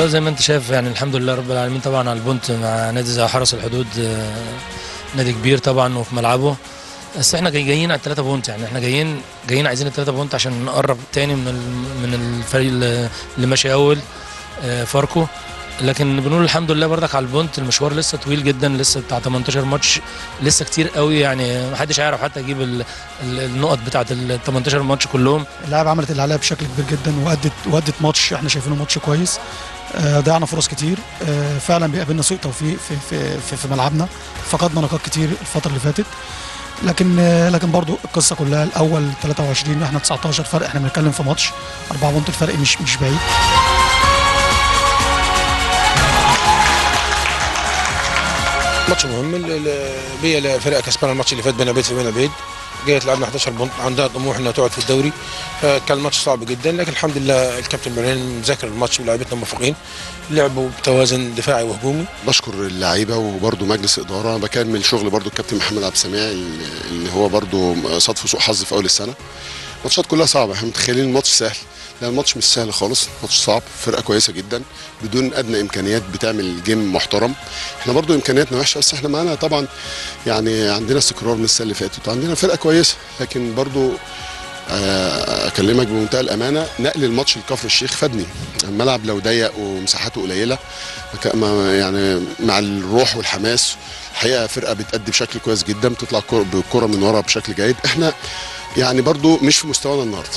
والله زي ما انت شايف يعني الحمد لله رب العالمين طبعا على البونت مع نادي زي حرس الحدود آه، نادي كبير طبعا وفي ملعبه بس احنا جاي- جايين على الثلاثة بونت يعني احنا جايين جايين عايزين الثلاثة بونت عشان نقرب تاني من ال- من الفريق اللي اللي ماشي اول آه، فاركو لكن بنقول الحمد لله بردك على البونت المشوار لسه طويل جدا لسه بتاع 18 ماتش لسه كتير قوي يعني محدش هيعرف حتى يجيب ال- ال- النقط بتاعت ال 18 ماتش كلهم اللاعب عملت اللي عليها بشكل كبير جدا وادت وادت ماتش احنا شايفينه ماتش كويس آه، ضيعنا فرص كتير آه، فعلا بيقابلنا سوء توفيق في في في, في ملعبنا فقدنا نقاط كتير الفتره اللي فاتت لكن آه، لكن برضو القصه كلها الاول 23 احنا 19 فرق احنا بنتكلم في ماتش 4 بونت الفرق مش مش بعيد ماتش مهم ال- ال- بيا فرقه كسبانه الماتش اللي فات بين بيت في بين بيت جايه لعبنا 11 بونت عندها طموح انها تقعد في الدوري فكان ماتش صعب جدا لكن الحمد لله الكابتن مرين مذاكر الماتش ولاعيبتنا موفقين لعبوا بتوازن دفاعي وهجومي بشكر اللعيبه وبرده مجلس اداره انا بكمل شغل برده الكابتن محمد عبد السميع اللي هو برده صادفه سوء حظ في اول السنه الماتشات كلها صعبه احنا متخيلين الماتش سهل لا الماتش مش سهل خالص ماتش صعب فرقه كويسه جدا بدون ادنى امكانيات بتعمل جيم محترم احنا برضو امكانياتنا وحشه بس احنا معانا طبعا يعني عندنا استقرار من السنه اللي فاتت وعندنا فرقه كويسه لكن برضو آه، اكلمك بمنتهى الامانه نقل الماتش لكفر الشيخ فادني الملعب لو ضيق ومساحاته قليله ما كان- ما- يعني مع الروح والحماس الحقيقه فرقه بتأدي بشكل كويس جدا بتطلع كرة- بالكره من ورا بشكل جيد احنا يعني برضو مش في مستوانا النهارده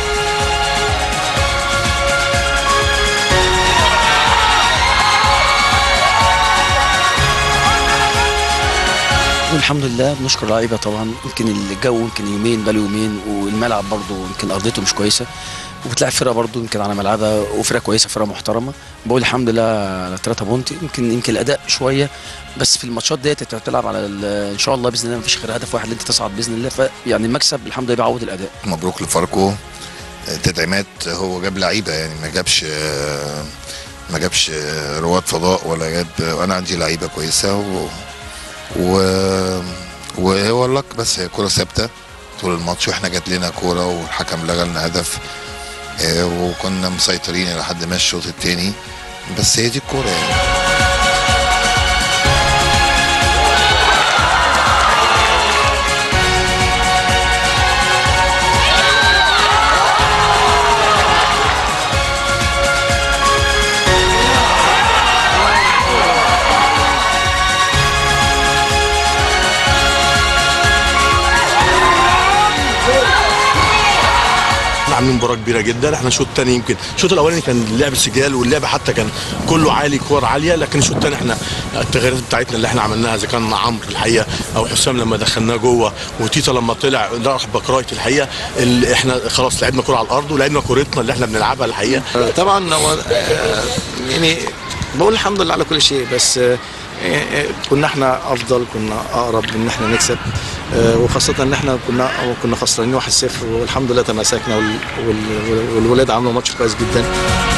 والحمد لله بنشكر اللعيبه طبعا يمكن الجو يمكن يومين بقاله يومين والملعب برضه يمكن ارضيته مش كويسه وبتلعب فرقه برضه يمكن على ملعبها وفرقه كويسه فرقه محترمه بقول الحمد لله على 3 بونت يمكن يمكن الاداء شويه بس في الماتشات ديت انت بتلعب على ال- ان شاء الله باذن الله مفيش غير هدف واحد اللي انت تصعد باذن الله فيعني المكسب الحمد لله بيعوض الاداء مبروك لفاركو تدعيمات هو جاب لعيبه يعني ما جابش ما جابش رواد فضاء ولا جاب انا عندي لعيبه كويسه و و وهو اللك بس هي كوره ثابته طول الماتش واحنا جات لنا كوره والحكم لغى لنا هدف آه، وكنا مسيطرين الى حد ما الشوط الثاني بس هي دي الكوره يعني احنا عاملين مباراه كبيره جدا احنا الشوط الثاني يمكن الشوط الاولاني كان اللعب سجال واللعب حتى كان كله عالي كور عاليه لكن الشوط الثاني احنا التغييرات بتاعتنا اللي احنا عملناها اذا كان مع عمرو الحقيقه او حسام لما دخلناه جوه وتيتا لما طلع راح بكرايت الحقيقه اللي احنا خلاص لعبنا كوره على الارض ولعبنا كورتنا اللي احنا بنلعبها الحقيقه طبعا هو آه، يعني بقول الحمد لله على كل شيء بس آه، آه، كنا احنا افضل كنا اقرب ان احنا نكسب آه، وخاصة ان احنا كنا كنا خسرانين 1-0 والحمد لله تماسكنا وال- وال- والولاد عملوا ماتش كويس جدا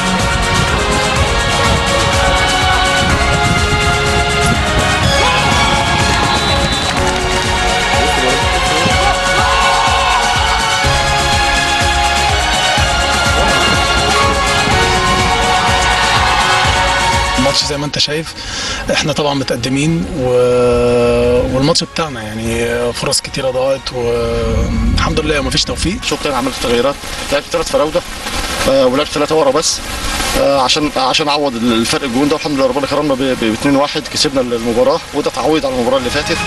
الماتش زي ما انت شايف احنا طبعا متقدمين و... والماتش بتاعنا يعني فرص كتيره ضاعت والحمد لله مفيش توفيق الشوط الثاني عملت تغييرات لعبت ثلاث فراوده آه، ولعبت ثلاثه ورا بس آه، عشان عشان اعوض الفرق الجون ده والحمد لله ربنا كرمنا ب 2 1 كسبنا المباراه وده تعويض على المباراه اللي فاتت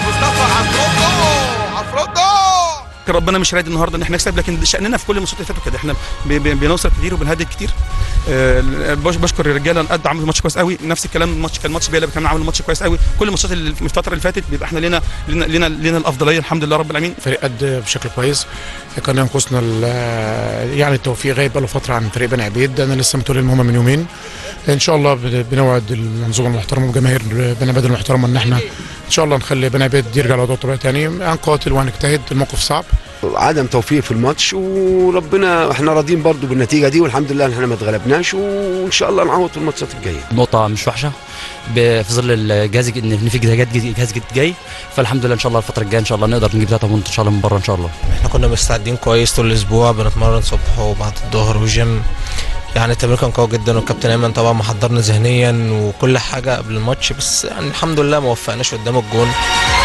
ربنا مش راضي النهارده ان احنا نكسب لكن شاننا في كل الماتشات اللي فاتوا كده احنا بي- بي- بنوصل كتير وبنهدد كتير آه، بش- بشكر الرجاله قد عملوا ماتش كويس قوي نفس الكلام الماتش كان ماتش بيلا كمان عملوا ماتش كويس قوي كل الماتشات اللي في الفتره اللي فاتت بيبقى احنا لنا لنا لنا, لنا الافضليه الحمد لله رب العالمين فريق قد بشكل كويس كان ينقصنا ال- يعني التوفيق غايب بقاله فتره عن فريق بني عبيد انا لسه متولي المهمه من يومين ان شاء الله بن- بنوعد المنظومه المحترمه وجماهير بني عبيد المحترمه ان احنا ان شاء الله نخلي بني عبيد يرجع لوضعه الطبيعي تاني هنقاتل وهنجتهد الموقف صعب عدم توفيق في الماتش وربنا احنا راضيين برضو بالنتيجه دي والحمد لله ان احنا ما اتغلبناش وان شاء الله نعوض في الماتشات الجايه نقطة مش وحشة ب- في ظل الجهاز الج- ان في جهاز جديد جهاز جديد جاي فالحمد لله ان شاء الله الفترة الجاية ان شاء الله نقدر نجيب ثلاثة بونت ان شاء الله من بره ان شاء الله احنا كنا مستعدين كويس طول الاسبوع بنتمرن صبح وبعد الظهر وجيم يعني التمرين كان قوي جدا والكابتن ايمن طبعا محضرنا ذهنيا وكل حاجه قبل الماتش بس يعني الحمد لله ما وفقناش قدام الجون